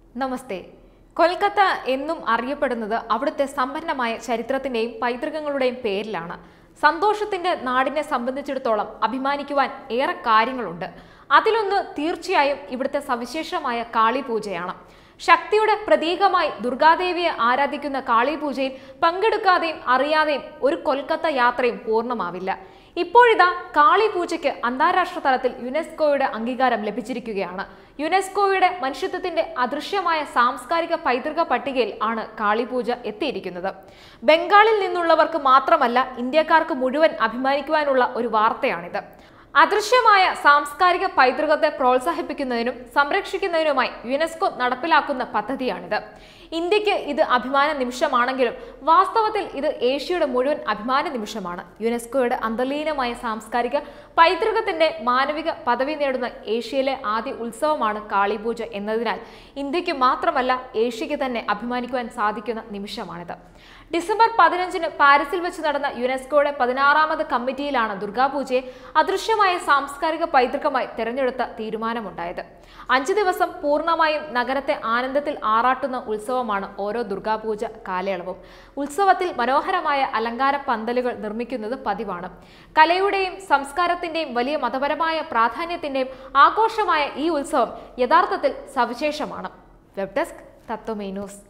നമസ്തേ കൊൽക്കത്ത എന്നും അറിയപ്പെടുന്നത് അവിടുത്തെ സമ്പന്നമായ ചരിത്രത്തിന്റെയും പൈതൃകങ്ങളുടെയും പേരിലാണ് സന്തോഷത്തിന്റെ നാടിനെ സംബന്ധിച്ചിടത്തോളം അഭിമാനിക്കുവാൻ ഏറെ കാര്യങ്ങളുണ്ട് അതിലൊന്ന് തീർച്ചയായും ഇവിടുത്തെ സവിശേഷമായ കാളിപൂജയാണ് ശക്തിയുടെ പ്രതീകമായി ദുർഗാദേവിയെ ആരാധിക്കുന്ന കാളിപൂജയിൽ പങ്കെടുക്കാതെയും അറിയാതെയും ഒരു കൊൽക്കത്ത യാത്രയും പൂർണ്ണമാവില്ല ഇപ്പോഴിതാ കാളിപൂജയ്ക്ക് അന്താരാഷ്ട്ര തലത്തിൽ യുനെസ്കോയുടെ അംഗീകാരം ലഭിച്ചിരിക്കുകയാണ് യുനെസ്കോയുടെ മനുഷ്യത്വത്തിന്റെ അദൃശ്യമായ സാംസ്കാരിക പൈതൃക പട്ടികയിൽ ആണ് കാളിപൂജ എത്തിയിരിക്കുന്നത് ബംഗാളിൽ നിന്നുള്ളവർക്ക് മാത്രമല്ല ഇന്ത്യക്കാർക്ക് മുഴുവൻ അഭിമാനിക്കുവാനുള്ള ഒരു വാർത്തയാണിത് അദൃശ്യമായ സാംസ്കാരിക പൈതൃകത്തെ പ്രോത്സാഹിപ്പിക്കുന്നതിനും സംരക്ഷിക്കുന്നതിനുമായി യുനെസ്കോ നടപ്പിലാക്കുന്ന പദ്ധതിയാണിത് ഇന്ത്യക്ക് ഇത് അഭിമാന നിമിഷമാണെങ്കിലും വാസ്തവത്തിൽ ഇത് ഏഷ്യയുടെ മുഴുവൻ അഭിമാന നിമിഷമാണ് യുനെസ്കോയുടെ അന്തർലീനമായ സാംസ്കാരിക പൈതൃകത്തിന്റെ മാനവിക പദവി നേടുന്ന ഏഷ്യയിലെ ആദ്യ ഉത്സവമാണ് കാളിപൂജ എന്നതിനാൽ ഇന്ത്യക്ക് മാത്രമല്ല ഏഷ്യയ്ക്ക് തന്നെ അഭിമാനിക്കുവാൻ സാധിക്കുന്ന നിമിഷമാണിത് ഡിസംബർ പതിനഞ്ചിന് പാരീസിൽ വെച്ച് നടന്ന യുനെസ്കോയുടെ പതിനാറാമത് കമ്മിറ്റിയിലാണ് ദുർഗാപൂജയെ അദൃശ്യമായ സാംസ്കാരിക പൈതൃകമായി തെരഞ്ഞെടുത്ത തീരുമാനമുണ്ടായത് അഞ്ചു ദിവസം പൂർണ്ണമായും നഗരത്തെ ആനന്ദത്തിൽ ആറാട്ടുന്ന ഉത്സവമാണ് ഓരോ ദുർഗാപൂജ കാലയളവും ഉത്സവത്തിൽ മനോഹരമായ അലങ്കാര പന്തലുകൾ നിർമ്മിക്കുന്നത് പതിവാണ് കലയുടെയും സംസ്കാരത്തിന്റെയും വലിയ മതപരമായ പ്രാധാന്യത്തിന്റെയും ആഘോഷമായ ഈ ഉത്സവം യഥാർത്ഥത്തിൽ സവിശേഷമാണ് വെബ് ഡെസ്ക് തത്വമേ ന്യൂസ്